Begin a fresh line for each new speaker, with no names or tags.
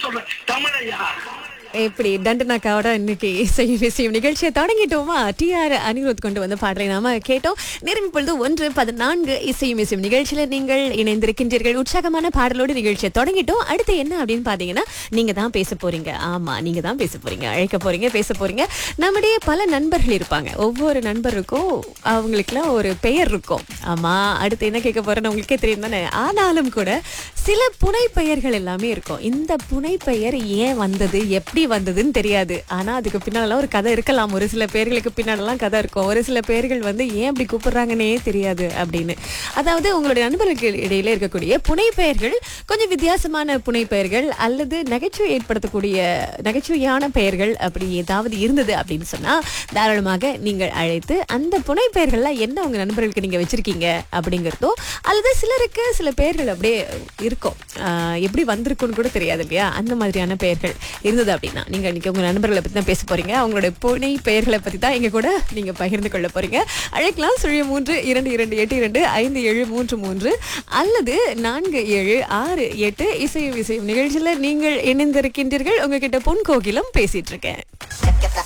சொல்றேன் தமிழையா
எப்படி தண்டனாக்காவோட இன்னைக்கு இசையும் இசையும் நிகழ்ச்சியை தொடங்கிட்டோமா டிஆர் அனிருத் கொண்டு வந்த பாடலை நாம கேட்டோம் நேரம் இப்பொழுது ஒன்று பதினான்கு இசையும் இசையும் நிகழ்ச்சியில நீங்கள் இணைந்திருக்கின்றீர்கள் உற்சாகமான பாடலோடு நிகழ்ச்சியை தொடங்கிட்டோம் அடுத்து என்ன அப்படின்னு பாத்தீங்கன்னா நீங்க தான் பேச போறீங்க ஆமா நீங்க தான் பேச போறீங்க அழைக்க போறீங்க பேச போறீங்க நம்முடைய பல நண்பர்கள் இருப்பாங்க ஒவ்வொரு நண்பருக்கும் அவங்களுக்குலாம் ஒரு பெயர் இருக்கும் ஆமா அடுத்து என்ன கேட்க போறேன்னு உங்களுக்கே தெரியும் தானே ஆனாலும் கூட சில புனை பெயர்கள் எல்லாமே இருக்கும் இந்த புனை பெயர் ஏன் வந்தது எப்படி வந்ததுன்னு தெரியாது ஆனா அதுக்கு பின்னாலலாம் ஒரு கதை இருக்கலாம் ஒரு சில பேர்களுக்கு பின்னாலலாம் கதை இருக்கும் ஒரு சில பேர்கள் வந்து ஏன் அப்படி கூப்பிடுறாங்கன்னே தெரியாது அப்படின்னு அதாவது உங்களுடைய நண்பர்களுக்கு இடையில இருக்கக்கூடிய புனை பெயர்கள் கொஞ்சம் வித்தியாசமான புனை பெயர்கள் அல்லது நகைச்சுவை ஏற்படுத்தக்கூடிய நகைச்சுவையான பெயர்கள் அப்படி ஏதாவது இருந்தது அப்படின்னு சொன்னா தாராளமாக நீங்கள் அழைத்து அந்த புனை பெயர்கள்லாம் என்ன உங்க நண்பர்களுக்கு நீங்க வச்சிருக்கீங்க அப்படிங்கிறதோ அல்லது சிலருக்கு சில பெயர்கள் அப்படியே இருக்கும் ஆஹ் எப்படி வந்திருக்குன்னு கூட தெரியாது இல்லையா அந்த மாதிரியான பெயர்கள் இருந்தது அப்படின்னா நீங்க இன்னைக்கு உங்க நண்பர்களை பத்தி தான் பேச போறீங்க அவங்களோட புனை பெயர்களை பத்தி தான் எங்க கூட நீங்க பகிர்ந்து கொள்ள போறீங்க அழைக்கலாம் சுழிய மூன்று இரண்டு இரண்டு எட்டு இரண்டு ஐந்து ஏழு மூன்று மூன்று அல்லது நான்கு ஏழு ஆறு எட்டு இசையும் இசையும் நிகழ்ச்சியில நீங்கள் இணைந்திருக்கின்றீர்கள் உங்ககிட்ட பொன் கோகிலம் பேசிட்டு இருக்கேன்